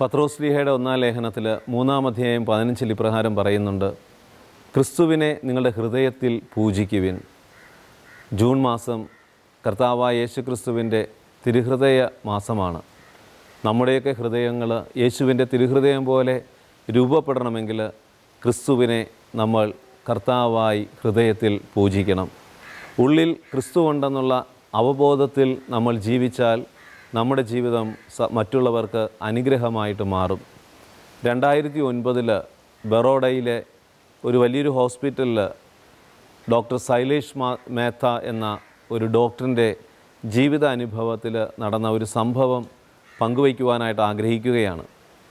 പത്രോസ്ലിഹയുടെ ഒന്നാം ലേഖനത്തിൽ മൂന്നാം അധ്യായം പതിനഞ്ചിൽ ഇപ്രകാരം പറയുന്നുണ്ട് ക്രിസ്തുവിനെ നിങ്ങളുടെ ഹൃദയത്തിൽ പൂജിക്കുവിൻ ജൂൺ മാസം കർത്താവായ യേശുക്രിസ്തുവിൻ്റെ തിരുഹൃദയ മാസമാണ് നമ്മുടെയൊക്കെ ഹൃദയങ്ങൾ യേശുവിൻ്റെ തിരുഹൃദയം പോലെ രൂപപ്പെടണമെങ്കിൽ ക്രിസ്തുവിനെ നമ്മൾ കർത്താവായി ഹൃദയത്തിൽ പൂജിക്കണം ഉള്ളിൽ ക്രിസ്തു ഉണ്ടെന്നുള്ള അവബോധത്തിൽ നമ്മൾ ജീവിച്ചാൽ നമ്മുടെ ജീവിതം സ മറ്റുള്ളവർക്ക് അനുഗ്രഹമായിട്ട് മാറും രണ്ടായിരത്തി ഒൻപതിൽ ബറോഡയിലെ ഒരു വലിയൊരു ഹോസ്പിറ്റലിൽ ഡോക്ടർ സൈലേഷ് മാ മേത്ത എന്ന ഒരു ഡോക്ടറിൻ്റെ ജീവിത അനുഭവത്തിൽ നടന്ന ഒരു സംഭവം പങ്കുവയ്ക്കുവാനായിട്ട് ആഗ്രഹിക്കുകയാണ്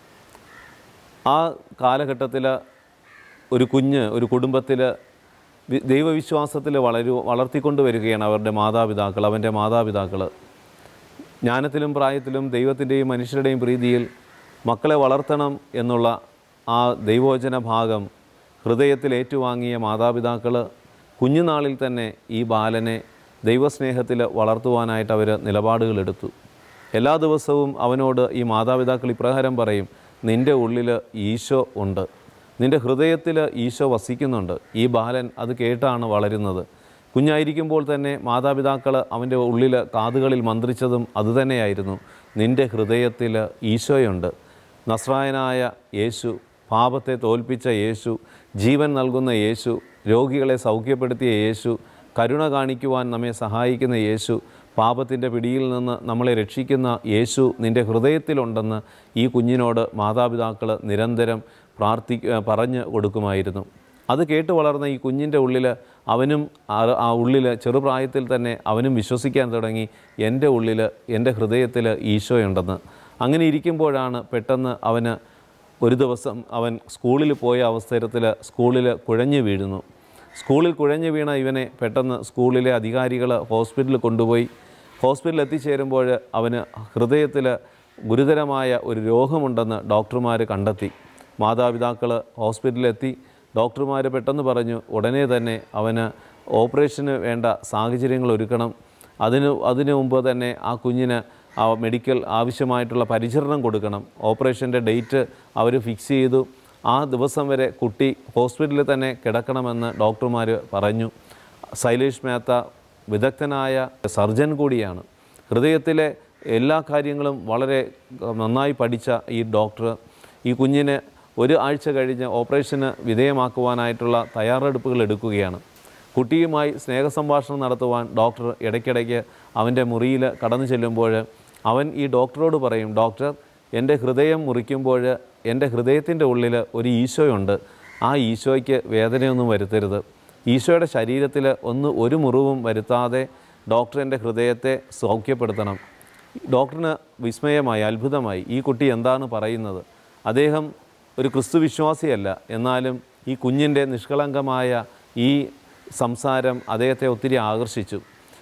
ആ കാലഘട്ടത്തിൽ ഒരു കുഞ്ഞ് ഒരു കുടുംബത്തിൽ വി- ദൈവവിശ്വാസത്തിൽ വളരു വളർത്തിക്കൊണ്ട് വരികയാണ് അവരുടെ മാതാപിതാക്കൾ അവൻ്റെ മാതാപിതാക്കൾ ജ്ഞാനത്തിലും പ്രായത്തിലും ദൈവത്തിൻ്റെയും മനുഷ്യരുടെയും പ്രീതിയിൽ മക്കളെ വളർത്തണം എന്നുള്ള ആ ദൈവോചന ഭാഗം ഹൃദയത്തിൽ ഏറ്റുവാങ്ങിയ മാതാപിതാക്കൾ കുഞ്ഞുനാളിൽ തന്നെ ഈ ബാലനെ ദൈവസ്നേഹത്തിൽ വളർത്തുവാനായിട്ട് അവർ നിലപാടുകളെടുത്തു എല്ലാ ദിവസവും അവനോട് ഈ മാതാപിതാക്കൾ ഇപ്രകാരം പറയും നിൻ്റെ ഉള്ളിൽ ഈശോ ഉണ്ട് നിൻ്റെ ഹൃദയത്തിൽ ഈശോ വസിക്കുന്നുണ്ട് ഈ ബാലൻ അത് കേട്ടാണ് വളരുന്നത് കുഞ്ഞായിരിക്കുമ്പോൾ തന്നെ മാതാപിതാക്കൾ അവൻ്റെ ഉള്ളിൽ കാതുകളിൽ മന്ത്രിച്ചതും അതുതന്നെയായിരുന്നു നിൻ്റെ ഹൃദയത്തിൽ ഈശോയുണ്ട് നസ്രായനായ യേശു പാപത്തെ തോൽപ്പിച്ച യേശു ജീവൻ നൽകുന്ന യേശു രോഗികളെ സൗഖ്യപ്പെടുത്തിയ യേശു കരുണ കാണിക്കുവാൻ നമ്മെ സഹായിക്കുന്ന യേശു പാപത്തിൻ്റെ പിടിയിൽ നിന്ന് നമ്മളെ രക്ഷിക്കുന്ന യേശു നിൻ്റെ ഹൃദയത്തിലുണ്ടെന്ന് ഈ കുഞ്ഞിനോട് മാതാപിതാക്കൾ നിരന്തരം പ്രാർത്ഥി പറഞ്ഞു കൊടുക്കുമായിരുന്നു അത് കേട്ട് വളർന്ന ഈ കുഞ്ഞിൻ്റെ ഉള്ളിൽ അവനും ആ- ആ ഉള്ളിൽ ചെറുപ്രായത്തിൽ തന്നെ അവനും വിശ്വസിക്കാൻ തുടങ്ങി എൻ്റെ ഉള്ളിൽ എൻ്റെ ഹൃദയത്തിൽ ഈശോയുണ്ടെന്ന് അങ്ങനെ ഇരിക്കുമ്പോഴാണ് പെട്ടെന്ന് അവന് ഒരു ദിവസം അവൻ സ്കൂളിൽ പോയ അവസരത്തിൽ സ്കൂളിൽ കുഴഞ്ഞു വീഴുന്നു സ്കൂളിൽ കുഴഞ്ഞു വീണ ഇവനെ പെട്ടെന്ന് സ്കൂളിലെ അധികാരികൾ ഹോസ്പിറ്റലിൽ കൊണ്ടുപോയി ഹോസ്പിറ്റലിൽ എത്തിച്ചേരുമ്പോൾ അവന് ഹൃദയത്തിൽ ഗുരുതരമായ ഒരു രോഗമുണ്ടെന്ന് ഡോക്ടർമാർ കണ്ടെത്തി മാതാപിതാക്കൾ ഹോസ്പിറ്റലിലെത്തി ഡോക്ടർമാർ പെട്ടെന്ന് പറഞ്ഞു ഉടനെ തന്നെ അവന് ഓപ്പറേഷന് വേണ്ട സാഹചര്യങ്ങൾ ഒരുക്കണം അതിന് അതിനു മുമ്പ് തന്നെ ആ കുഞ്ഞിന് ആ മെഡിക്കൽ ആവശ്യമായിട്ടുള്ള പരിചരണം കൊടുക്കണം ഓപ്പറേഷൻ്റെ ഡേറ്റ് അവർ ഫിക്സ് ചെയ്തു ആ ദിവസം വരെ കുട്ടി ഹോസ്പിറ്റലിൽ തന്നെ കിടക്കണമെന്ന് ഡോക്ടർമാർ പറഞ്ഞു ശൈലേഷ് മേത്ത വിദഗ്ധനായ സർജൻ കൂടിയാണ് ഹൃദയത്തിലെ എല്ലാ കാര്യങ്ങളും വളരെ നന്നായി പഠിച്ച ഈ ഡോക്ടർ ഈ കുഞ്ഞിന് ഒരു ആഴ്ച കഴിഞ്ഞ് ഓപ്പറേഷന് വിധേയമാക്കുവാനായിട്ടുള്ള തയ്യാറെടുപ്പുകൾ എടുക്കുകയാണ് കുട്ടിയുമായി സ്നേഹസംഭാഷണം നടത്തുവാൻ ഡോക്ടർ ഇടയ്ക്കിടയ്ക്ക് അവൻ്റെ മുറിയിൽ കടന്നു ചെല്ലുമ്പോൾ അവൻ ഈ ഡോക്ടറോട് പറയും ഡോക്ടർ എൻ്റെ ഹൃദയം മുറിക്കുമ്പോൾ എൻ്റെ ഹൃദയത്തിൻ്റെ ഉള്ളിൽ ഒരു ഈശോയുണ്ട് ആ ഈശോയ്ക്ക് വേദനയൊന്നും വരുത്തരുത് ഈശോയുടെ ശരീരത്തിൽ ഒന്ന് ഒരു മുറിവും വരുത്താതെ ഡോക്ടർ എൻ്റെ ഹൃദയത്തെ സൗഖ്യപ്പെടുത്തണം ഡോക്ടറിന് വിസ്മയമായി അത്ഭുതമായി ഈ കുട്ടി എന്താണ് പറയുന്നത് അദ്ദേഹം ഒരു ക്രിസ്തു വിശ്വാസിയല്ല എന്നാലും ഈ കുഞ്ഞിൻ്റെ നിഷ്കളങ്കമായ ഈ സംസാരം അദ്ദേഹത്തെ ഒത്തിരി ആകർഷിച്ചു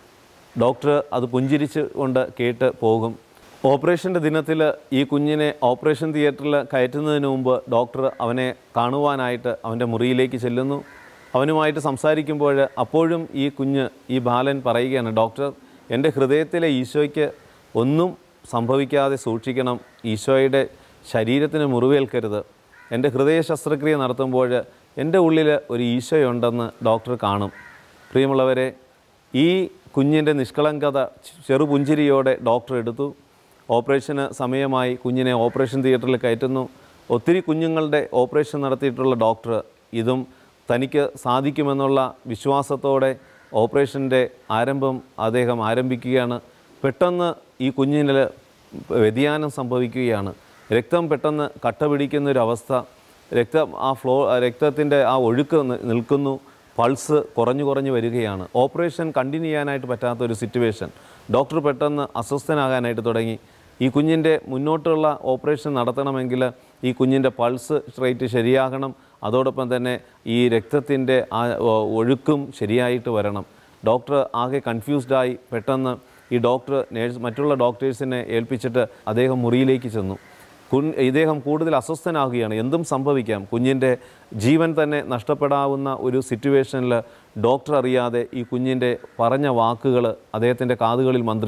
ഡോക്ടർ അത് പുഞ്ചിരിച്ച് കൊണ്ട് കേട്ട് പോകും ഓപ്പറേഷൻ്റെ ദിനത്തിൽ ഈ കുഞ്ഞിനെ ഓപ്പറേഷൻ തിയേറ്ററിൽ കയറ്റുന്നതിന് മുമ്പ് ഡോക്ടർ അവനെ കാണുവാനായിട്ട് അവൻ്റെ മുറിയിലേക്ക് ചെല്ലുന്നു അവനുമായിട്ട് സംസാരിക്കുമ്പോൾ അപ്പോഴും ഈ കുഞ്ഞ് ഈ ബാലൻ പറയുകയാണ് ഡോക്ടർ എൻ്റെ ഹൃദയത്തിലെ ഈശോയ്ക്ക് ഒന്നും സംഭവിക്കാതെ സൂക്ഷിക്കണം ഈശോയുടെ ശരീരത്തിന് മുറിവേൽക്കരുത് എൻ്റെ ഹൃദയ ശസ്ത്രക്രിയ നടത്തുമ്പോൾ എൻ്റെ ഉള്ളിൽ ഒരു ഈശോയുണ്ടെന്ന് ഡോക്ടർ കാണും പ്രിയമുള്ളവരെ ഈ കുഞ്ഞിൻ്റെ നിഷ്കളങ്കത ചെറുപുഞ്ചിരിയോടെ ഡോക്ടർ എടുത്തു ഓപ്പറേഷന് സമയമായി കുഞ്ഞിനെ ഓപ്പറേഷൻ തിയേറ്ററിൽ കയറ്റുന്നു ഒത്തിരി കുഞ്ഞുങ്ങളുടെ ഓപ്പറേഷൻ നടത്തിയിട്ടുള്ള ഡോക്ടർ ഇതും തനിക്ക് സാധിക്കുമെന്നുള്ള വിശ്വാസത്തോടെ ഓപ്പറേഷൻ്റെ ആരംഭം അദ്ദേഹം ആരംഭിക്കുകയാണ് പെട്ടെന്ന് ഈ കുഞ്ഞിന് വ്യതിയാനം സംഭവിക്കുകയാണ് രക്തം പെട്ടെന്ന് കട്ട പിടിക്കുന്ന ഒരു അവസ്ഥ രക്തം ആ ഫ്ലോ രക്തത്തിൻ്റെ ആ ഒഴുക്ക് നി- നിൽക്കുന്നു പൾസ് കുറഞ്ഞു കുറഞ്ഞു വരികയാണ് ഓപ്പറേഷൻ കണ്ടിന്യൂ ചെയ്യാനായിട്ട് പറ്റാത്ത ഒരു സിറ്റുവേഷൻ ഡോക്ടർ പെട്ടെന്ന് അസ്വസ്ഥനാകാനായിട്ട് തുടങ്ങി ഈ കുഞ്ഞിൻ്റെ മുന്നോട്ടുള്ള ഓപ്പറേഷൻ നടത്തണമെങ്കിൽ ഈ കുഞ്ഞിൻ്റെ പൾസ് റേറ്റ് ശരിയാകണം അതോടൊപ്പം തന്നെ ഈ രക്തത്തിൻ്റെ ആ ഒ- ഒഴുക്കും ശരിയായിട്ട് വരണം ഡോക്ടർ ആകെ കൺഫ്യൂസ്ഡായി പെട്ടെന്ന് ഈ ഡോക്ടർ നേഴ്സ് മറ്റുള്ള ഡോക്ടേഴ്സിനെ ഏൽപ്പിച്ചിട്ട് അദ്ദേഹം മുറിയിലേക്ക് ചെന്നു കുൻ ഇദ്ദേഹം കൂടുതൽ അസ്വസ്ഥനാകുകയാണ് എന്തും സംഭവിക്കാം കുഞ്ഞിൻ്റെ ജീവൻ തന്നെ നഷ്ടപ്പെടാവുന്ന ഒരു സിറ്റുവേഷനിൽ ഡോക്ടർ അറിയാതെ ഈ കുഞ്ഞിൻ്റെ പറഞ്ഞ വാക്കുകൾ അദ്ദേഹത്തിൻ്റെ കാതുകളിൽ മന്ത്രിച്ചു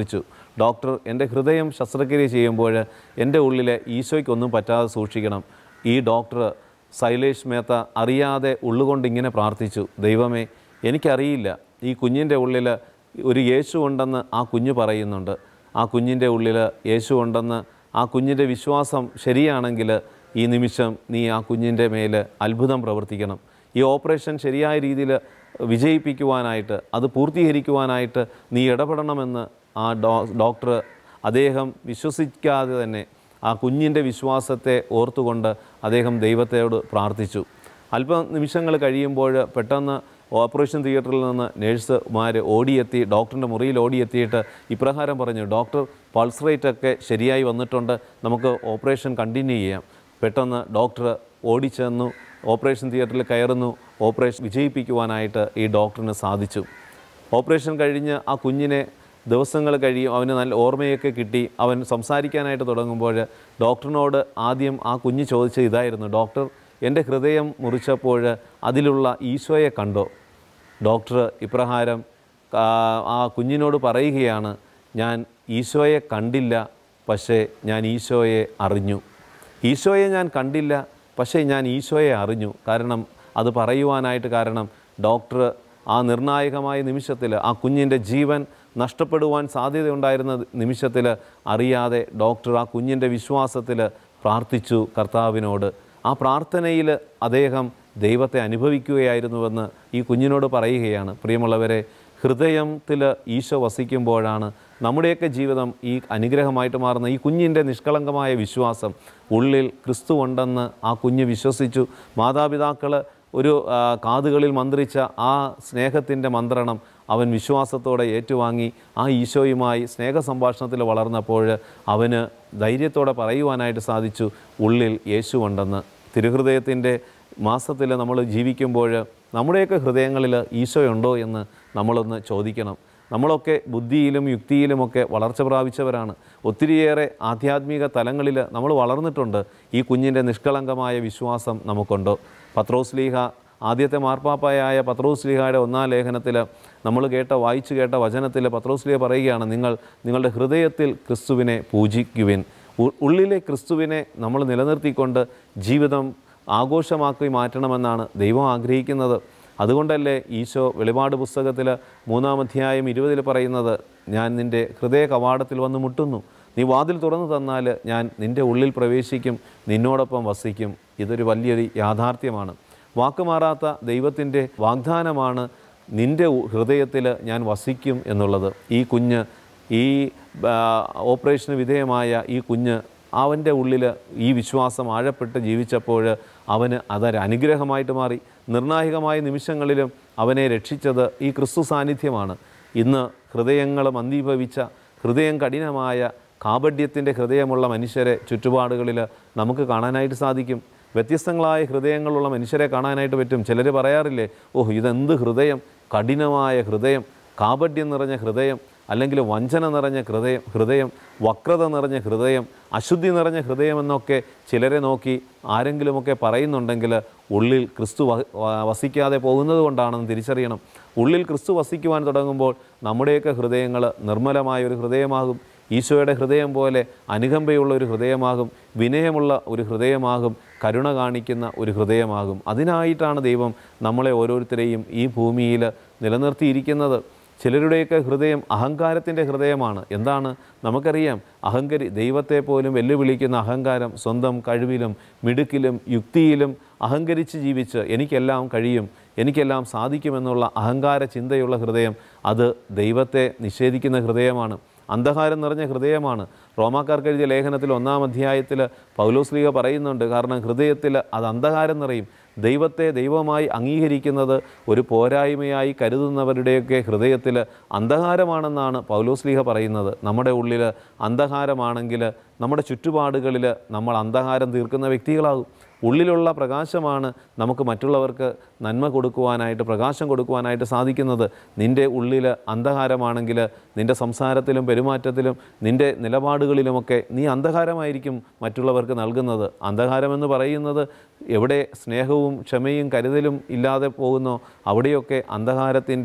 ഡോക്ടർ എൻ്റെ ഹൃദയം ശസ്ത്രക്രിയ ചെയ്യുമ്പോൾ എൻ്റെ ഉള്ളിൽ ഈശോയ്ക്കൊന്നും പറ്റാതെ സൂക്ഷിക്കണം ഈ ഡോക്ടർ സൈലേഷ് മേത്ത അറിയാതെ ഉള്ളുകൊണ്ട് ഇങ്ങനെ പ്രാർത്ഥിച്ചു ദൈവമേ എനിക്കറിയില്ല ഈ കുഞ്ഞിൻ്റെ ഉള്ളിൽ ഒരു യേശു ഉണ്ടെന്ന് ആ കുഞ്ഞ് പറയുന്നുണ്ട് ആ കുഞ്ഞിൻ്റെ ഉള്ളിൽ യേശു ഉണ്ടെന്ന് ആ കുഞ്ഞിൻ്റെ വിശ്വാസം ശരിയാണെങ്കിൽ ഈ നിമിഷം നീ ആ കുഞ്ഞിൻ്റെ മേൽ അത്ഭുതം പ്രവർത്തിക്കണം ഈ ഓപ്പറേഷൻ ശരിയായ രീതിയിൽ വിജയിപ്പിക്കുവാനായിട്ട് അത് പൂർത്തീകരിക്കുവാനായിട്ട് നീ ഇടപെടണമെന്ന് ആ ഡോ ഡോക്ടർ അദ്ദേഹം വിശ്വസിക്കാതെ തന്നെ ആ കുഞ്ഞിൻ്റെ വിശ്വാസത്തെ ഓർത്തുകൊണ്ട് അദ്ദേഹം ദൈവത്തോട് പ്രാർത്ഥിച്ചു അല്പം നിമിഷങ്ങൾ കഴിയുമ്പോൾ പെട്ടെന്ന് ഓപ്പറേഷൻ തിയേറ്ററിൽ നിന്ന് നേഴ്സുമാർ ഓടിയെത്തി ഡോക്ടറിൻ്റെ മുറിയിൽ ഓടിയെത്തിയിട്ട് ഇപ്രകാരം പറഞ്ഞു ഡോക്ടർ പൾസ് റേറ്റ് ഒക്കെ ശരിയായി വന്നിട്ടുണ്ട് നമുക്ക് ഓപ്പറേഷൻ കണ്ടിന്യൂ ചെയ്യാം പെട്ടെന്ന് ഡോക്ടർ ഓടിച്ചെന്നു ഓപ്പറേഷൻ തിയേറ്ററിൽ കയറുന്നു ഓപ്പറേഷൻ വിജയിപ്പിക്കുവാനായിട്ട് ഈ ഡോക്ടറിന് സാധിച്ചു ഓപ്പറേഷൻ കഴിഞ്ഞ് ആ കുഞ്ഞിനെ ദിവസങ്ങൾ കഴിയും അവന് നല്ല ഓർമ്മയൊക്കെ കിട്ടി അവൻ സംസാരിക്കാനായിട്ട് തുടങ്ങുമ്പോൾ ഡോക്ടറിനോട് ആദ്യം ആ കുഞ്ഞ് ചോദിച്ചത് ഇതായിരുന്നു ഡോക്ടർ എൻ്റെ ഹൃദയം മുറിച്ചപ്പോൾ അതിലുള്ള ഈശോയെ കണ്ടോ ഡോക്ടർ ഇപ്രകാരം ആ, ആ കുഞ്ഞിനോട് പറയുകയാണ് ഞാൻ ഈശോയെ കണ്ടില്ല പക്ഷേ ഞാൻ ഈശോയെ അറിഞ്ഞു ഈശോയെ ഞാൻ കണ്ടില്ല പക്ഷേ ഞാൻ ഈശോയെ അറിഞ്ഞു കാരണം അത് പറയുവാനായിട്ട് കാരണം ഡോക്ടർ ആ നിർണായകമായ നിമിഷത്തിൽ ആ കുഞ്ഞിൻ്റെ ജീവൻ നഷ്ടപ്പെടുവാൻ സാധ്യതയുണ്ടായിരുന്ന നിമിഷത്തിൽ അറിയാതെ ഡോക്ടർ ആ കുഞ്ഞിൻ്റെ വിശ്വാസത്തിൽ പ്രാർത്ഥിച്ചു കർത്താവിനോട് ആ പ്രാർത്ഥനയിൽ അദ്ദേഹം ദൈവത്തെ അനുഭവിക്കുകയായിരുന്നുവെന്ന് ഈ കുഞ്ഞിനോട് പറയുകയാണ് പ്രിയമുള്ളവരെ ഹൃദയത്തിൽ ഈശോ വസിക്കുമ്പോഴാണ് നമ്മുടെയൊക്കെ ജീവിതം ഈ അനുഗ്രഹമായിട്ട് മാറുന്ന ഈ കുഞ്ഞിൻ്റെ നിഷ്കളങ്കമായ വിശ്വാസം ഉള്ളിൽ ക്രിസ്തു ഉണ്ടെന്ന് ആ കുഞ്ഞ് വിശ്വസിച്ചു മാതാപിതാക്കൾ ഒരു ആ, കാതുകളിൽ മന്ത്രിച്ച ആ സ്നേഹത്തിൻ്റെ മന്ത്രണം അവൻ വിശ്വാസത്തോടെ ഏറ്റുവാങ്ങി ആ ഈശോയുമായി സ്നേഹ സംഭാഷണത്തിൽ വളർന്നപ്പോൾ അവന് ധൈര്യത്തോടെ പറയുവാനായിട്ട് സാധിച്ചു ഉള്ളിൽ യേശു ഉണ്ടെന്ന് തിരുഹൃദയത്തിൻ്റെ മാസത്തിൽ നമ്മൾ ജീവിക്കുമ്പോൾ നമ്മുടെയൊക്കെ ഹൃദയങ്ങളിൽ ഈശോയുണ്ടോ എന്ന് നമ്മളൊന്ന് ചോദിക്കണം നമ്മളൊക്കെ ബുദ്ധിയിലും യുക്തിയിലുമൊക്കെ വളർച്ച പ്രാപിച്ചവരാണ് ഒത്തിരിയേറെ ആധ്യാത്മിക തലങ്ങളിൽ നമ്മൾ വളർന്നിട്ടുണ്ട് ഈ കുഞ്ഞിൻ്റെ നിഷ്കളങ്കമായ വിശ്വാസം നമുക്കുണ്ടോ പത്രോസ്ലീഹ ആദ്യത്തെ മാർപ്പാപ്പായായ പത്രോസ്ലീഹയുടെ ഒന്നാം ലേഖനത്തിൽ നമ്മൾ കേട്ട വായിച്ചു കേട്ട വചനത്തിൽ പത്രോസ്ലീഹ പറയുകയാണ് നിങ്ങൾ നിങ്ങളുടെ ഹൃദയത്തിൽ ക്രിസ്തുവിനെ പൂജിക്കുവിൻ ഉ- ഉള്ളിലെ ക്രിസ്തുവിനെ നമ്മൾ നിലനിർത്തിക്കൊണ്ട് ജീവിതം ആഘോഷമാക്കി മാറ്റണമെന്നാണ് ദൈവം ആഗ്രഹിക്കുന്നത് അതുകൊണ്ടല്ലേ ഈശോ വെളിപാട് പുസ്തകത്തിൽ മൂന്നാം അധ്യായം ഇരുപതിൽ പറയുന്നത് ഞാൻ നിൻ്റെ ഹൃദയ കവാടത്തിൽ വന്ന് മുട്ടുന്നു നീ വാതിൽ തുറന്നു തന്നാൽ ഞാൻ നിൻ്റെ ഉള്ളിൽ പ്രവേശിക്കും നിന്നോടൊപ്പം വസിക്കും ഇതൊരു വലിയൊരു യാഥാർത്ഥ്യമാണ് വാക്കുമാറാത്ത ദൈവത്തിൻ്റെ വാഗ്ദാനമാണ് നിൻ്റെ ഹൃദയത്തിൽ ഞാൻ വസിക്കും എന്നുള്ളത് ഈ കുഞ്ഞ് ഈ ആ, ഓപ്പറേഷന് വിധേയമായ ഈ കുഞ്ഞ് അവൻ്റെ ഉള്ളിൽ ഈ വിശ്വാസം ആഴപ്പെട്ട് ജീവിച്ചപ്പോൾ അവന് അതൊരു അനുഗ്രഹമായിട്ട് മാറി നിർണായകമായ നിമിഷങ്ങളിലും അവനെ രക്ഷിച്ചത് ഈ ക്രിസ്തു സാന്നിധ്യമാണ് ഇന്ന് ഹൃദയങ്ങൾ മന്ദീഭവിച്ച ഹൃദയം കഠിനമായ കാപഡ്യത്തിൻ്റെ ഹൃദയമുള്ള മനുഷ്യരെ ചുറ്റുപാടുകളിൽ നമുക്ക് കാണാനായിട്ട് സാധിക്കും വ്യത്യസ്തങ്ങളായ ഹൃദയങ്ങളുള്ള മനുഷ്യരെ കാണാനായിട്ട് പറ്റും ചിലർ പറയാറില്ലേ ഓഹ് ഇതെന്ത് ഹൃദയം കഠിനമായ ഹൃദയം കാപഡ്യം നിറഞ്ഞ ഹൃദയം അല്ലെങ്കിൽ വഞ്ചന നിറഞ്ഞ ഹൃദയം ഹൃദയം വക്രത നിറഞ്ഞ ഹൃദയം അശുദ്ധി നിറഞ്ഞ ഹൃദയമെന്നൊക്കെ ചിലരെ നോക്കി ആരെങ്കിലുമൊക്കെ പറയുന്നുണ്ടെങ്കിൽ ഉള്ളിൽ ക്രിസ്തു വ- വ- വസിക്കാതെ പോകുന്നത് കൊണ്ടാണെന്ന് തിരിച്ചറിയണം ഉള്ളിൽ ക്രിസ്തു വസിക്കുവാൻ തുടങ്ങുമ്പോൾ നമ്മുടെയൊക്കെ ഹൃദയങ്ങൾ നിർമ്മലമായ ഒരു ഹൃദയമാകും ഈശോയുടെ ഹൃദയം പോലെ അനുകമ്പയുള്ള ഒരു ഹൃദയമാകും വിനയമുള്ള ഒരു ഹൃദയമാകും കരുണ കാണിക്കുന്ന ഒരു ഹൃദയമാകും അതിനായിട്ടാണ് ദൈവം നമ്മളെ ഓരോരുത്തരെയും ഈ ഭൂമിയിൽ നിലനിർത്തിയിരിക്കുന്നത് ചിലരുടെയൊക്കെ ഹൃദയം അഹങ്കാരത്തിൻ്റെ ഹൃദയമാണ് എന്താണ് നമുക്കറിയാം അഹങ്കരി ദൈവത്തെ പോലും വെല്ലുവിളിക്കുന്ന അഹങ്കാരം സ്വന്തം കഴിവിലും മിടുക്കിലും യുക്തിയിലും അഹങ്കരിച്ച് ജീവിച്ച് എനിക്കെല്ലാം കഴിയും എനിക്കെല്ലാം സാധിക്കുമെന്നുള്ള അഹങ്കാര ചിന്തയുള്ള ഹൃദയം അത് ദൈവത്തെ നിഷേധിക്കുന്ന ഹൃദയമാണ് അന്ധകാരം നിറഞ്ഞ ഹൃദയമാണ് റോമാക്കാർക്ക് എഴുതിയ ലേഖനത്തിൽ ഒന്നാം അധ്യായത്തിൽ പൗലോസ്ലീഗ പറയുന്നുണ്ട് കാരണം ഹൃദയത്തിൽ അത് അന്ധകാരം നിറയും ദൈവത്തെ ദൈവമായി അംഗീകരിക്കുന്നത് ഒരു പോരായ്മയായി കരുതുന്നവരുടെയൊക്കെ ഹൃദയത്തിൽ അന്ധകാരമാണെന്നാണ് പൗലോസ്ലീഹ പറയുന്നത് നമ്മുടെ ഉള്ളിൽ അന്ധകാരമാണെങ്കിൽ നമ്മുടെ ചുറ്റുപാടുകളിൽ നമ്മൾ അന്ധകാരം തീർക്കുന്ന വ്യക്തികളാകും ഉള്ളിലുള്ള പ്രകാശമാണ് നമുക്ക് മറ്റുള്ളവർക്ക് നന്മ കൊടുക്കുവാനായിട്ട് പ്രകാശം കൊടുക്കുവാനായിട്ട് സാധിക്കുന്നത് നിൻ്റെ ഉള്ളിൽ അന്ധകാരമാണെങ്കിൽ നിൻ്റെ സംസാരത്തിലും പെരുമാറ്റത്തിലും നിൻ്റെ നിലപാടുകളിലുമൊക്കെ നീ അന്ധകാരമായിരിക്കും മറ്റുള്ളവർക്ക് നൽകുന്നത് അന്ധകാരമെന്ന് പറയുന്നത് എവിടെ സ്നേഹവും ക്ഷമയും കരുതലും ഇല്ലാതെ പോകുന്നോ അവിടെയൊക്കെ അന്ധകാരത്തിൻ്റെ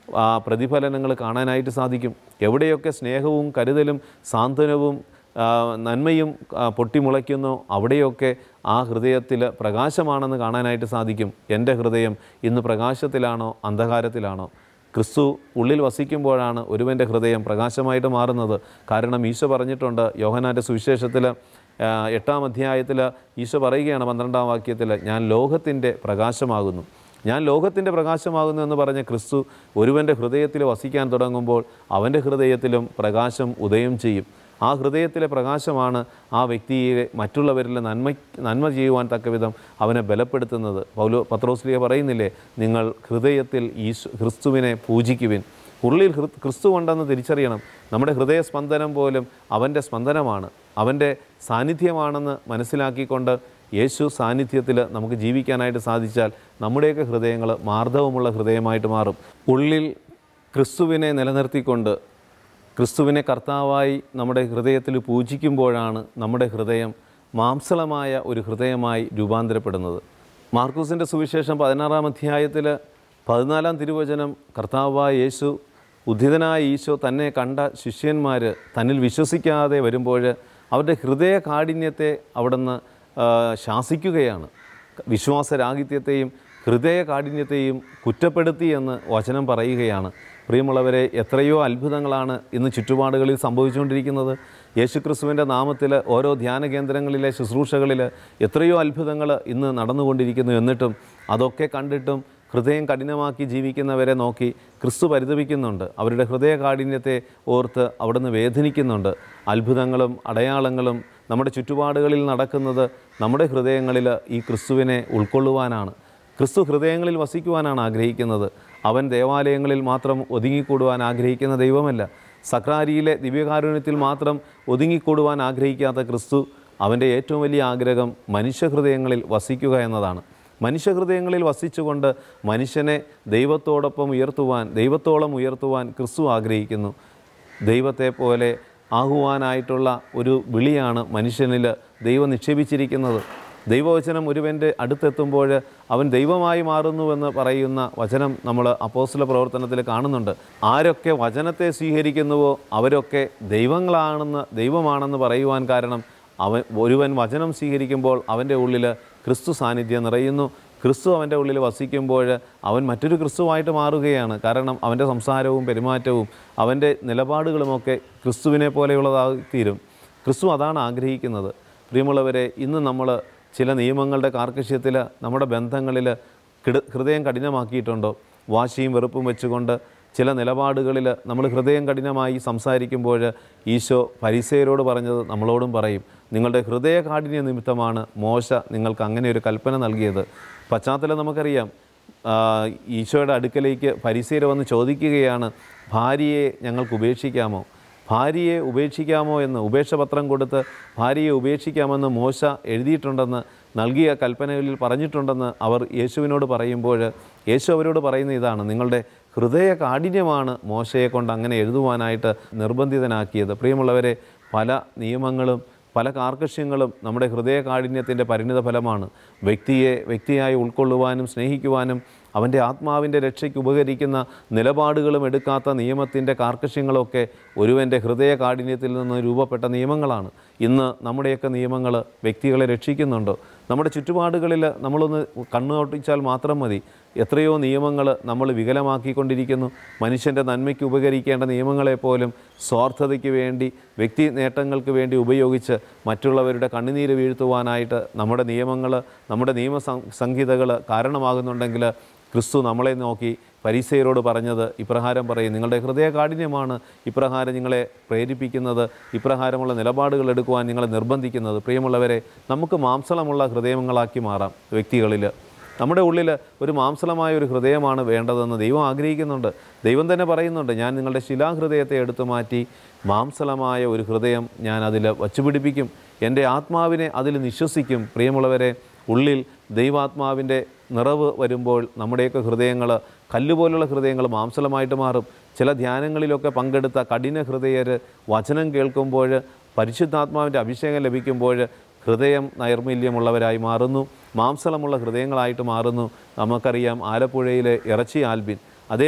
ആ പ്രതിഫലനങ്ങൾ കാണാനായിട്ട് സാധിക്കും എവിടെയൊക്കെ സ്നേഹവും കരുതലും സാന്ത്വനവും ആ, നന്മയും ആ, പൊട്ടിമുളയ്ക്കുന്നു അവിടെയൊക്കെ ആ ഹൃദയത്തിൽ പ്രകാശമാണെന്ന് കാണാനായിട്ട് സാധിക്കും എൻ്റെ ഹൃദയം ഇന്ന് പ്രകാശത്തിലാണോ അന്ധകാരത്തിലാണോ ക്രിസ്തു ഉള്ളിൽ വസിക്കുമ്പോഴാണ് ഒരുവൻ്റെ ഹൃദയം പ്രകാശമായിട്ട് മാറുന്നത് കാരണം ഈശോ പറഞ്ഞിട്ടുണ്ട് യോഹനാൻ്റെ സുവിശേഷത്തിൽ ആ, എട്ടാം അധ്യായത്തിൽ ഈശോ പറയുകയാണ് പന്ത്രണ്ടാം വാക്യത്തിൽ ഞാൻ ലോകത്തിൻ്റെ പ്രകാശമാകുന്നു ഞാൻ ലോകത്തിൻ്റെ പ്രകാശമാകുന്നു എന്ന് പറഞ്ഞ ക്രിസ്തു ഒരുവൻ്റെ ഹൃദയത്തിൽ വസിക്കാൻ തുടങ്ങുമ്പോൾ അവൻ്റെ ഹൃദയത്തിലും പ്രകാശം ഉദയം ചെയ്യും ആ ഹൃദയത്തിലെ പ്രകാശമാണ് ആ വ്യക്തിയെ മറ്റുള്ളവരിൽ നന്മ നന്മ ചെയ്യുവാൻ തക്കവിധം അവനെ ബലപ്പെടുത്തുന്നത് പൗലോ പത്രോസ്ലിയ പറയുന്നില്ലേ നിങ്ങൾ ഹൃദയത്തിൽ ഈശോ ക്രിസ്തുവിനെ പൂജിക്കുവിൻ ഉള്ളിൽ ഹൃ ക്രിസ്തു ഉണ്ടെന്ന് തിരിച്ചറിയണം നമ്മുടെ ഹൃദയസ്പന്ദനം പോലും അവൻ്റെ സ്പന്ദനമാണ് അവൻ്റെ സാന്നിധ്യമാണെന്ന് മനസ്സിലാക്കിക്കൊണ്ട് യേശു സാന്നിധ്യത്തിൽ നമുക്ക് ജീവിക്കാനായിട്ട് സാധിച്ചാൽ നമ്മുടെയൊക്കെ ഹൃദയങ്ങൾ മാർദ്ദവമുള്ള ഹൃദയമായിട്ട് മാറും ഉള്ളിൽ ക്രിസ്തുവിനെ നിലനിർത്തിക്കൊണ്ട് ക്രിസ്തുവിനെ കർത്താവായി നമ്മുടെ ഹൃദയത്തിൽ പൂജിക്കുമ്പോഴാണ് നമ്മുടെ ഹൃദയം മാംസളമായ ഒരു ഹൃദയമായി രൂപാന്തരപ്പെടുന്നത് മാർക്കൂസിൻ്റെ സുവിശേഷം പതിനാറാം അധ്യായത്തിൽ പതിനാലാം തിരുവചനം കർത്താവായ യേശു ഉദ്ധിതനായ ഈശോ തന്നെ കണ്ട ശിഷ്യന്മാർ തന്നിൽ വിശ്വസിക്കാതെ വരുമ്പോൾ അവരുടെ ഹൃദയ കാഠിന്യത്തെ അവിടുന്ന് ആ, ശാസിക്കുകയാണ് വിശ്വാസരാഹിത്യത്തെയും ഹൃദയ കാഠിന്യത്തെയും കുറ്റപ്പെടുത്തി എന്ന് വചനം പറയുകയാണ് പ്രിയമുള്ളവരെ എത്രയോ അത്ഭുതങ്ങളാണ് ഇന്ന് ചുറ്റുപാടുകളിൽ സംഭവിച്ചുകൊണ്ടിരിക്കുന്നത് യേശുക്രിസ്തുവിൻ്റെ നാമത്തിൽ ഓരോ ധ്യാന കേന്ദ്രങ്ങളിലെ ശുശ്രൂഷകളിൽ എത്രയോ അത്ഭുതങ്ങൾ ഇന്ന് നടന്നുകൊണ്ടിരിക്കുന്നു എന്നിട്ടും അതൊക്കെ കണ്ടിട്ടും ഹൃദയം കഠിനമാക്കി ജീവിക്കുന്നവരെ നോക്കി ക്രിസ്തു പരിതപിക്കുന്നുണ്ട് അവരുടെ ഹൃദയ കാഠിന്യത്തെ ഓർത്ത് അവിടുന്ന് വേദനിക്കുന്നുണ്ട് അത്ഭുതങ്ങളും അടയാളങ്ങളും നമ്മുടെ ചുറ്റുപാടുകളിൽ നടക്കുന്നത് നമ്മുടെ ഹൃദയങ്ങളിൽ ഈ ക്രിസ്തുവിനെ ഉൾക്കൊള്ളുവാനാണ് ക്രിസ്തു ഹൃദയങ്ങളിൽ വസിക്കുവാനാണ് ആഗ്രഹിക്കുന്നത് അവൻ ദേവാലയങ്ങളിൽ മാത്രം ഒതുങ്ങിക്കൂടുവാൻ ആഗ്രഹിക്കുന്ന ദൈവമല്ല സക്രാരിയിലെ ദിവ്യകാരുണ്യത്തിൽ മാത്രം ഒതുങ്ങിക്കൂടുവാൻ ആഗ്രഹിക്കാത്ത ക്രിസ്തു അവൻ്റെ ഏറ്റവും വലിയ ആഗ്രഹം മനുഷ്യഹൃദയങ്ങളിൽ വസിക്കുക എന്നതാണ് മനുഷ്യഹൃദയങ്ങളിൽ വസിച്ചുകൊണ്ട് മനുഷ്യനെ ദൈവത്തോടൊപ്പം ഉയർത്തുവാൻ ദൈവത്തോളം ഉയർത്തുവാൻ ക്രിസ്തു ആഗ്രഹിക്കുന്നു ദൈവത്തെ പോലെ ആകുവാനായിട്ടുള്ള ഒരു വിളിയാണ് മനുഷ്യനിൽ ദൈവം നിക്ഷേപിച്ചിരിക്കുന്നത് ദൈവവചനം ഒരുവൻ്റെ അടുത്തെത്തുമ്പോൾ അവൻ ദൈവമായി മാറുന്നുവെന്ന് പറയുന്ന വചനം നമ്മൾ അപ്പോസ്തല പ്രവർത്തനത്തിൽ കാണുന്നുണ്ട് ആരൊക്കെ വചനത്തെ സ്വീകരിക്കുന്നുവോ അവരൊക്കെ ദൈവങ്ങളാണെന്ന് ദൈവമാണെന്ന് പറയുവാൻ കാരണം അവൻ ഒരുവൻ വചനം സ്വീകരിക്കുമ്പോൾ അവൻ്റെ ഉള്ളിൽ ക്രിസ്തു സാന്നിധ്യം നിറയുന്നു ക്രിസ്തു അവൻ്റെ ഉള്ളിൽ വസിക്കുമ്പോൾ അവൻ മറ്റൊരു ക്രിസ്തുവായിട്ട് മാറുകയാണ് കാരണം അവൻ്റെ സംസാരവും പെരുമാറ്റവും അവൻ്റെ നിലപാടുകളുമൊക്കെ ക്രിസ്തുവിനെ പോലെയുള്ളതായി തീരും ക്രിസ്തു അതാണ് ആഗ്രഹിക്കുന്നത് പ്രിയമുള്ളവരെ ഇന്ന് നമ്മൾ ചില നിയമങ്ങളുടെ കാർക്കശ്യത്തിൽ നമ്മുടെ ബന്ധങ്ങളിൽ കിട ഹൃദയം കഠിനമാക്കിയിട്ടുണ്ടോ വാശിയും വെറുപ്പും വെച്ചുകൊണ്ട് ചില നിലപാടുകളിൽ നമ്മൾ ഹൃദയം കഠിനമായി സംസാരിക്കുമ്പോൾ ഈശോ പരിസയരോട് പറഞ്ഞത് നമ്മളോടും പറയും നിങ്ങളുടെ ഹൃദയ കാഠിന്യ നിമിത്തമാണ് മോശ നിങ്ങൾക്ക് അങ്ങനെ ഒരു കൽപ്പന നൽകിയത് പശ്ചാത്തലം നമുക്കറിയാം ആ, ഈശോയുടെ അടുക്കലേക്ക് പരിസയർ വന്ന് ചോദിക്കുകയാണ് ഭാര്യയെ ഞങ്ങൾക്ക് ഉപേക്ഷിക്കാമോ ഭാര്യയെ ഉപേക്ഷിക്കാമോ എന്ന് ഉപേക്ഷപത്രം കൊടുത്ത് ഭാര്യയെ ഉപേക്ഷിക്കാമെന്ന് മോശ എഴുതിയിട്ടുണ്ടെന്ന് നൽകിയ കൽപ്പനകളിൽ പറഞ്ഞിട്ടുണ്ടെന്ന് അവർ യേശുവിനോട് പറയുമ്പോൾ യേശു അവരോട് പറയുന്ന ഇതാണ് നിങ്ങളുടെ ഹൃദയ കാഠിന്യമാണ് മോശയെ കൊണ്ട് അങ്ങനെ എഴുതുവാനായിട്ട് നിർബന്ധിതനാക്കിയത് പ്രിയമുള്ളവരെ പല നിയമങ്ങളും പല കാർക്കശ്യങ്ങളും നമ്മുടെ ഹൃദയ കാഠിന്യത്തിൻ്റെ പരിണിത ഫലമാണ് വ്യക്തിയെ വ്യക്തിയായി ഉൾക്കൊള്ളുവാനും സ്നേഹിക്കുവാനും അവൻ്റെ ആത്മാവിൻ്റെ രക്ഷയ്ക്ക് ഉപകരിക്കുന്ന നിലപാടുകളും എടുക്കാത്ത നിയമത്തിൻ്റെ കാർക്കശ്യങ്ങളൊക്കെ ഒരുവൻ്റെ ഹൃദയ കാഠിന്യത്തിൽ നിന്ന് രൂപപ്പെട്ട നിയമങ്ങളാണ് ഇന്ന് നമ്മുടെയൊക്കെ നിയമങ്ങൾ വ്യക്തികളെ രക്ഷിക്കുന്നുണ്ടോ നമ്മുടെ ചുറ്റുപാടുകളിൽ നമ്മളൊന്ന് കണ്ണുതൊട്ടിച്ചാൽ മാത്രം മതി എത്രയോ നിയമങ്ങൾ നമ്മൾ വികലമാക്കിക്കൊണ്ടിരിക്കുന്നു മനുഷ്യൻ്റെ നന്മയ്ക്ക് ഉപകരിക്കേണ്ട നിയമങ്ങളെപ്പോലും സ്വാർത്ഥതയ്ക്ക് വേണ്ടി വ്യക്തി നേട്ടങ്ങൾക്ക് വേണ്ടി ഉപയോഗിച്ച് മറ്റുള്ളവരുടെ കണ്ണുനീര് വീഴ്ത്തുവാനായിട്ട് നമ്മുടെ നിയമങ്ങൾ നമ്മുടെ നിയമ സംഹിതകൾ കാരണമാകുന്നുണ്ടെങ്കിൽ ക്രിസ്തു നമ്മളെ നോക്കി പരീസയരോട് പറഞ്ഞത് ഇപ്രകാരം പറയും നിങ്ങളുടെ ഹൃദയ കാഠിന്യമാണ് ഇപ്രകാരം നിങ്ങളെ പ്രേരിപ്പിക്കുന്നത് ഇപ്രകാരമുള്ള നിലപാടുകൾ എടുക്കുവാൻ നിങ്ങളെ നിർബന്ധിക്കുന്നത് പ്രിയമുള്ളവരെ നമുക്ക് മാംസളമുള്ള ഹൃദയങ്ങളാക്കി മാറാം വ്യക്തികളിൽ നമ്മുടെ ഉള്ളിൽ ഒരു മാംസളമായ ഒരു ഹൃദയമാണ് വേണ്ടതെന്ന് ദൈവം ആഗ്രഹിക്കുന്നുണ്ട് ദൈവം തന്നെ പറയുന്നുണ്ട് ഞാൻ നിങ്ങളുടെ ശിലാഹൃദയത്തെ എടുത്തു മാറ്റി മാംസളമായ ഒരു ഹൃദയം ഞാൻ അതിൽ വച്ചുപിടിപ്പിക്കും എൻ്റെ ആത്മാവിനെ അതിൽ നിശ്വസിക്കും പ്രിയമുള്ളവരെ ഉള്ളിൽ ദൈവാത്മാവിൻ്റെ നിറവ് വരുമ്പോൾ നമ്മുടെയൊക്കെ ഹൃദയങ്ങൾ കല്ലുപോലുള്ള ഹൃദയങ്ങൾ മാംസലമായിട്ട് മാറും ചില ധ്യാനങ്ങളിലൊക്കെ പങ്കെടുത്ത കഠിന ഹൃദയർ വചനം കേൾക്കുമ്പോൾ പരിശുദ്ധാത്മാവിൻ്റെ അഭിഷേകം ലഭിക്കുമ്പോൾ ഹൃദയം നൈർമല്യമുള്ളവരായി മാറുന്നു മാംസളമുള്ള ഹൃദയങ്ങളായിട്ട് മാറുന്നു നമുക്കറിയാം ആലപ്പുഴയിലെ ഇറച്ചി ആൽബിൻ അദ്ദേഹം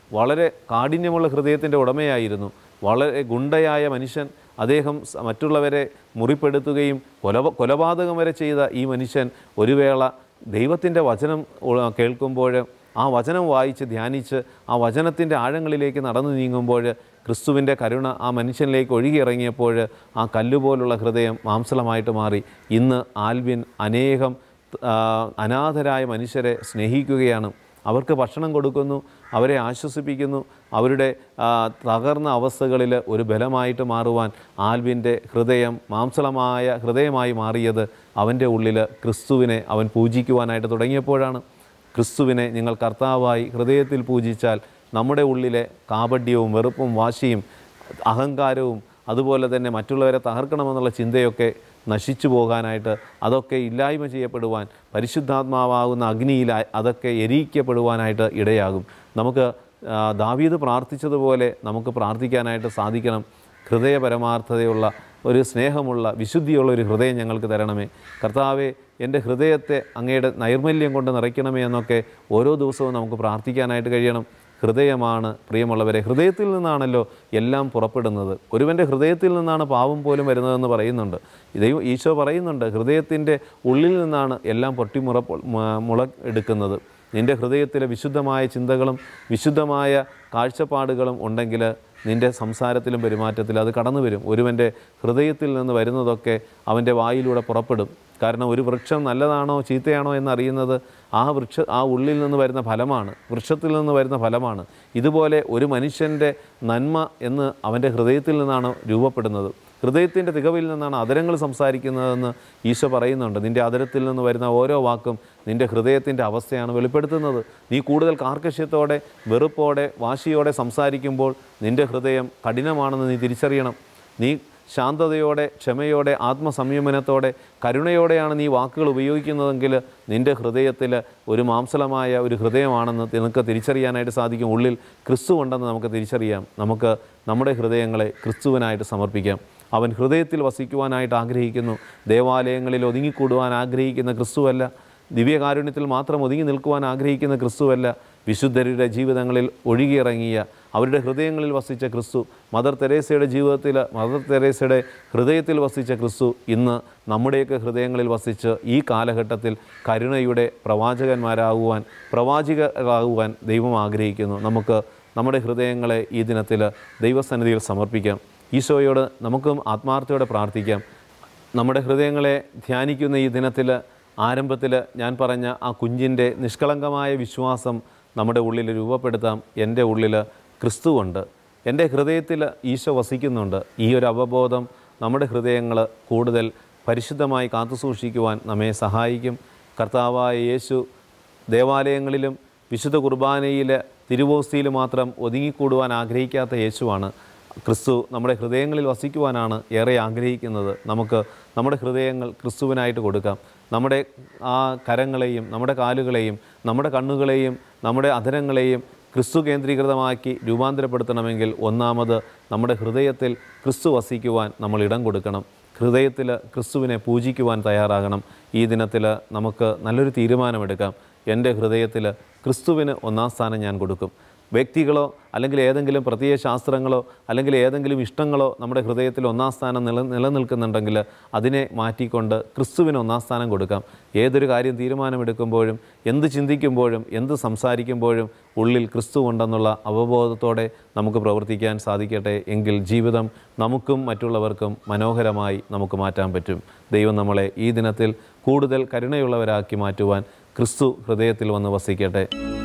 വളരെ കാഠിന്യമുള്ള ഹൃദയത്തിൻ്റെ ഉടമയായിരുന്നു വളരെ ഗുണ്ടയായ മനുഷ്യൻ അദ്ദേഹം സ- മറ്റുള്ളവരെ മുറിപ്പെടുത്തുകയും കൊലപ കൊലപാതകം വരെ ചെയ്ത ഈ മനുഷ്യൻ ഒരു വേള ദൈവത്തിൻ്റെ വചനം ഉ- കേൾക്കുമ്പോൾ ആ വചനം വായിച്ച് ധ്യാനിച്ച് ആ വചനത്തിൻ്റെ ആഴങ്ങളിലേക്ക് നടന്നു നീങ്ങുമ്പോൾ ക്രിസ്തുവിൻ്റെ കരുണ ആ മനുഷ്യനിലേക്ക് ഒഴുകിയിറങ്ങിയപ്പോൾ ആ കല്ലുപോലുള്ള ഹൃദയം മാംസളമായിട്ട് മാറി ഇന്ന് ആൽവിൻ അനേകം ആ, അനാഥരായ മനുഷ്യരെ സ്നേഹിക്കുകയാണ് അവർക്ക് ഭക്ഷണം കൊടുക്കുന്നു അവരെ ആശ്വസിപ്പിക്കുന്നു അവരുടെ ആ, തകർന്ന അവസ്ഥകളിൽ ഒരു ബലമായിട്ട് മാറുവാൻ ആൽവിൻ്റെ ഹൃദയം മാംസളമായ ഹൃദയമായി മാറിയത് അവൻ്റെ ഉള്ളിൽ ക്രിസ്തുവിനെ അവൻ പൂജിക്കുവാനായിട്ട് തുടങ്ങിയപ്പോഴാണ് ക്രിസ്തുവിനെ നിങ്ങൾ കർത്താവായി ഹൃദയത്തിൽ പൂജിച്ചാൽ നമ്മുടെ ഉള്ളിലെ കാപഡ്യവും വെറുപ്പും വാശിയും അഹങ്കാരവും അതുപോലെ തന്നെ മറ്റുള്ളവരെ തകർക്കണമെന്നുള്ള ചിന്തയൊക്കെ നശിച്ചു പോകാനായിട്ട് അതൊക്കെ ഇല്ലായ്മ ചെയ്യപ്പെടുവാൻ പരിശുദ്ധാത്മാവാകുന്ന അഗ്നിയിൽ അ- അതൊക്കെ എരിയിക്കപ്പെടുവാനായിട്ട് ഇടയാകും നമുക്ക് ആ, ദാവീദ് പ്രാർത്ഥിച്ചതുപോലെ നമുക്ക് പ്രാർത്ഥിക്കാനായിട്ട് സാധിക്കണം ഹൃദയപരമാർത്ഥതയുള്ള ഒരു സ്നേഹമുള്ള വിശുദ്ധിയുള്ള ഒരു ഹൃദയം ഞങ്ങൾക്ക് തരണമേ കർത്താവെ എൻ്റെ ഹൃദയത്തെ അങ്ങയുടെ നൈർമല്യം കൊണ്ട് നിറയ്ക്കണമേ എന്നൊക്കെ ഓരോ ദിവസവും നമുക്ക് പ്രാർത്ഥിക്കാനായിട്ട് കഴിയണം ഹൃദയമാണ് പ്രിയമുള്ളവരെ ഹൃദയത്തിൽ നിന്നാണല്ലോ എല്ലാം പുറപ്പെടുന്നത് ഒരുവൻ്റെ ഹൃദയത്തിൽ നിന്നാണ് പാവം പോലും വരുന്നതെന്ന് പറയുന്നുണ്ട് ദൈവം ഈശോ പറയുന്നുണ്ട് ഹൃദയത്തിൻ്റെ ഉള്ളിൽ നിന്നാണ് എല്ലാം പൊട്ടിമുറ മുള എടുക്കുന്നത് നിൻ്റെ ഹൃദയത്തിലെ വിശുദ്ധമായ ചിന്തകളും വിശുദ്ധമായ കാഴ്ചപ്പാടുകളും ഉണ്ടെങ്കിൽ നിൻ്റെ സംസാരത്തിലും പെരുമാറ്റത്തിലും അത് കടന്നു വരും ഒരുവൻ്റെ ഹൃദയത്തിൽ നിന്ന് വരുന്നതൊക്കെ അവൻ്റെ വായിലൂടെ പുറപ്പെടും കാരണം ഒരു വൃക്ഷം നല്ലതാണോ ചീത്തയാണോ എന്നറിയുന്നത് ആ വൃക്ഷ ആ ഉള്ളിൽ നിന്ന് വരുന്ന ഫലമാണ് വൃക്ഷത്തിൽ നിന്ന് വരുന്ന ഫലമാണ് ഇതുപോലെ ഒരു മനുഷ്യൻ്റെ നന്മ എന്ന് അവൻ്റെ ഹൃദയത്തിൽ നിന്നാണ് രൂപപ്പെടുന്നത് ഹൃദയത്തിൻ്റെ തികവിൽ നിന്നാണ് അതരങ്ങൾ സംസാരിക്കുന്നതെന്ന് ഈശോ പറയുന്നുണ്ട് നിൻ്റെ അതരത്തിൽ നിന്ന് വരുന്ന ഓരോ വാക്കും നിൻ്റെ ഹൃദയത്തിൻ്റെ അവസ്ഥയാണ് വെളിപ്പെടുത്തുന്നത് നീ കൂടുതൽ കാർക്കശ്യത്തോടെ വെറുപ്പോടെ വാശിയോടെ സംസാരിക്കുമ്പോൾ നിൻ്റെ ഹൃദയം കഠിനമാണെന്ന് നീ തിരിച്ചറിയണം നീ ശാന്തതയോടെ ക്ഷമയോടെ ആത്മസംയമനത്തോടെ കരുണയോടെയാണ് നീ വാക്കുകൾ ഉപയോഗിക്കുന്നതെങ്കിൽ നിൻ്റെ ഹൃദയത്തിൽ ഒരു മാംസലമായ ഒരു ഹൃദയമാണെന്ന് നിനക്ക് തിരിച്ചറിയാനായിട്ട് സാധിക്കും ഉള്ളിൽ ക്രിസ്തു ഉണ്ടെന്ന് നമുക്ക് തിരിച്ചറിയാം നമുക്ക് നമ്മുടെ ഹൃദയങ്ങളെ ക്രിസ്തുവിനായിട്ട് സമർപ്പിക്കാം അവൻ ഹൃദയത്തിൽ വസിക്കുവാനായിട്ട് ആഗ്രഹിക്കുന്നു ദേവാലയങ്ങളിൽ ഒതുങ്ങിക്കൂടുവാൻ ആഗ്രഹിക്കുന്ന ക്രിസ്തുവല്ല ദിവ്യകാരുണ്യത്തിൽ മാത്രം ഒതുങ്ങി നിൽക്കുവാൻ ആഗ്രഹിക്കുന്ന ക്രിസ്തുവല്ല വിശുദ്ധരുടെ ജീവിതങ്ങളിൽ ഒഴുകിയിറങ്ങിയ അവരുടെ ഹൃദയങ്ങളിൽ വസിച്ച ക്രിസ്തു മദർ തെരേസയുടെ ജീവിതത്തിൽ മദർ തെരേസയുടെ ഹൃദയത്തിൽ വസിച്ച ക്രിസ്തു ഇന്ന് നമ്മുടെയൊക്കെ ഹൃദയങ്ങളിൽ വസിച്ച് ഈ കാലഘട്ടത്തിൽ കരുണയുടെ പ്രവാചകന്മാരാകുവാൻ പ്രവാചകരാകുവാൻ ദൈവം ആഗ്രഹിക്കുന്നു നമുക്ക് നമ്മുടെ ഹൃദയങ്ങളെ ഈ ദിനത്തിൽ ദൈവസന്നിധിയിൽ സമർപ്പിക്കാം ഈശോയോട് നമുക്കും ആത്മാർത്ഥയോടെ പ്രാർത്ഥിക്കാം നമ്മുടെ ഹൃദയങ്ങളെ ധ്യാനിക്കുന്ന ഈ ദിനത്തിൽ ആരംഭത്തിൽ ഞാൻ പറഞ്ഞ ആ കുഞ്ഞിൻ്റെ നിഷ്കളങ്കമായ വിശ്വാസം നമ്മുടെ ഉള്ളിൽ രൂപപ്പെടുത്താം എൻ്റെ ഉള്ളിൽ ക്രിസ്തുവുണ്ട് എൻ്റെ ഹൃദയത്തിൽ ഈശോ വസിക്കുന്നുണ്ട് ഈ ഒരു അവബോധം നമ്മുടെ ഹൃദയങ്ങൾ കൂടുതൽ പരിശുദ്ധമായി കാത്തുസൂക്ഷിക്കുവാൻ നമ്മെ സഹായിക്കും കർത്താവായ യേശു ദേവാലയങ്ങളിലും വിശുദ്ധ കുർബാനയിൽ തിരുവോസ്തിയിൽ മാത്രം ഒതുങ്ങിക്കൂടുവാൻ ആഗ്രഹിക്കാത്ത യേശുവാണ് ക്രിസ്തു നമ്മുടെ ഹൃദയങ്ങളിൽ വസിക്കുവാനാണ് ഏറെ ആഗ്രഹിക്കുന്നത് നമുക്ക് നമ്മുടെ ഹൃദയങ്ങൾ ക്രിസ്തുവിനായിട്ട് കൊടുക്കാം നമ്മുടെ ആ കരങ്ങളെയും നമ്മുടെ കാലുകളെയും നമ്മുടെ കണ്ണുകളെയും നമ്മുടെ അധരങ്ങളെയും ക്രിസ്തു കേന്ദ്രീകൃതമാക്കി രൂപാന്തരപ്പെടുത്തണമെങ്കിൽ ഒന്നാമത് നമ്മുടെ ഹൃദയത്തിൽ ക്രിസ്തു വസിക്കുവാൻ നമ്മൾ ഇടം കൊടുക്കണം ഹൃദയത്തിൽ ക്രിസ്തുവിനെ പൂജിക്കുവാൻ തയ്യാറാകണം ഈ ദിനത്തിൽ നമുക്ക് നല്ലൊരു തീരുമാനമെടുക്കാം എൻ്റെ ഹൃദയത്തിൽ ക്രിസ്തുവിന് ഒന്നാം സ്ഥാനം ഞാൻ കൊടുക്കും വ്യക്തികളോ അല്ലെങ്കിൽ ഏതെങ്കിലും പ്രത്യയ ശാസ്ത്രങ്ങളോ അല്ലെങ്കിൽ ഏതെങ്കിലും ഇഷ്ടങ്ങളോ നമ്മുടെ ഹൃദയത്തിൽ ഒന്നാം സ്ഥാനം നില നിലനിൽക്കുന്നുണ്ടെങ്കിൽ അതിനെ മാറ്റിക്കൊണ്ട് ക്രിസ്തുവിന് ഒന്നാം സ്ഥാനം കൊടുക്കാം ഏതൊരു കാര്യം തീരുമാനമെടുക്കുമ്പോഴും എന്ത് ചിന്തിക്കുമ്പോഴും എന്ത് സംസാരിക്കുമ്പോഴും ഉള്ളിൽ ക്രിസ്തു ഉണ്ടെന്നുള്ള അവബോധത്തോടെ നമുക്ക് പ്രവർത്തിക്കാൻ സാധിക്കട്ടെ എങ്കിൽ ജീവിതം നമുക്കും മറ്റുള്ളവർക്കും മനോഹരമായി നമുക്ക് മാറ്റാൻ പറ്റും ദൈവം നമ്മളെ ഈ ദിനത്തിൽ കൂടുതൽ കരുണയുള്ളവരാക്കി മാറ്റുവാൻ ക്രിസ്തു ഹൃദയത്തിൽ വന്ന് വസിക്കട്ടെ